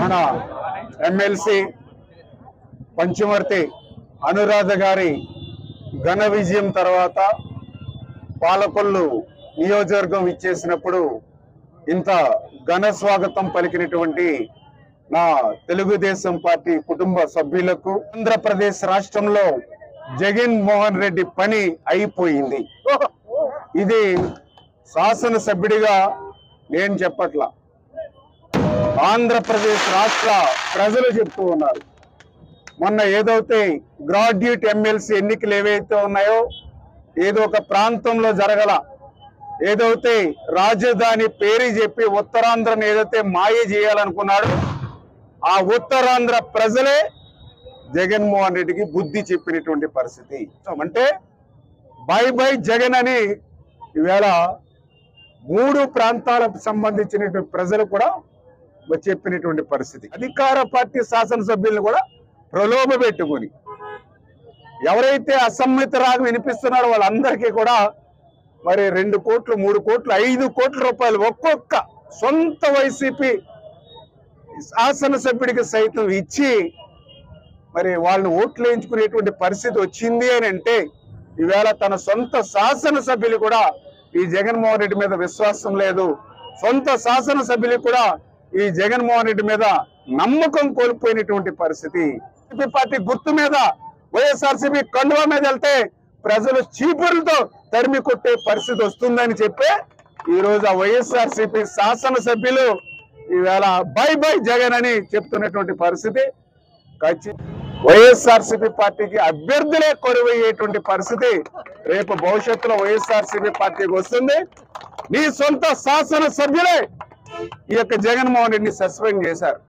మన ఎమ్మెల్సీ పంచమర్తి అనురాధ గారి ఘన విజయం తర్వాత పాలకొల్లు నియోజకవర్గం ఇచ్చేసినప్పుడు ఇంత ఘన స్వాగతం పలికినటువంటి నా తెలుగుదేశం పార్టీ కుటుంబ సభ్యులకు ఆంధ్రప్రదేశ్ రాష్ట్రంలో జగన్ మోహన్ రెడ్డి పని అయిపోయింది ఇది శాసనసభ్యుడిగా నేను చెప్పట్లా ఆంధ్రప్రదేశ్ రాష్ట్ర ప్రజలు చెప్తూ ఉన్నారు మొన్న ఏదైతే గ్రాడ్యుయేట్ ఎమ్మెల్సీ ఎన్నికలు ఏవైతే ఉన్నాయో ఏదో ఒక ప్రాంతంలో జరగల ఏదైతే రాజధాని పేరు చెప్పి ఉత్తరాంధ్రను ఏదైతే మాయ చేయాలనుకున్నాడో ఆ ఉత్తరాంధ్ర ప్రజలే జగన్మోహన్ రెడ్డికి బుద్ధి చెప్పినటువంటి పరిస్థితి అంటే బై బై జగన్ అని ఈవేళ మూడు ప్రాంతాలకు సంబంధించినటువంటి ప్రజలు కూడా చెప్పినటువంటి పరిస్థితి అధికార పార్టీ శాసనసభ్యులను కూడా ప్రలోభ పెట్టుకొని ఎవరైతే అసమ్మిత రాగం వినిపిస్తున్నారో వాళ్ళందరికీ కూడా మరి రెండు కోట్లు మూడు కోట్లు ఐదు కోట్ల రూపాయలు ఒక్కొక్క సొంత వైసీపీ శాసనసభ్యుడికి సైతం ఇచ్చి మరి వాళ్ళని ఓట్లు వేయించుకునేటువంటి పరిస్థితి వచ్చింది అని అంటే ఈవేళ తన సొంత శాసనసభ్యులు కూడా ఈ జగన్మోహన్ రెడ్డి మీద విశ్వాసం లేదు సొంత శాసనసభ్యులకు కూడా ఈ జగన్మోహన్ రెడ్డి మీద నమ్మకం కోల్పోయినటువంటి పరిస్థితి వైసీపీ పార్టీ గుర్తు మీద వైఎస్ఆర్సీపీ కండువా మీద వెళ్తే ప్రజలు చీపురులతో తరిమి కొట్టే పరిస్థితి వస్తుందని చెప్పే ఈ రోజు ఆ వైఎస్ఆర్సీపీ శాసనసభ్యులు ఈవేళ బై బై జగన్ అని చెప్తున్నటువంటి పరిస్థితి ఖచ్చితంగా వైఎస్ఆర్సీపీ పార్టీకి అభ్యర్థులే కొరువయ్యేటువంటి పరిస్థితి రేపు భవిష్యత్తులో వైఎస్ఆర్సీపీ పార్టీకి వస్తుంది నీ సొంత శాసన సభ్యులే ఈ యొక్క జగన్మోహన్ రెడ్డిని సస్పెండ్ చేశారు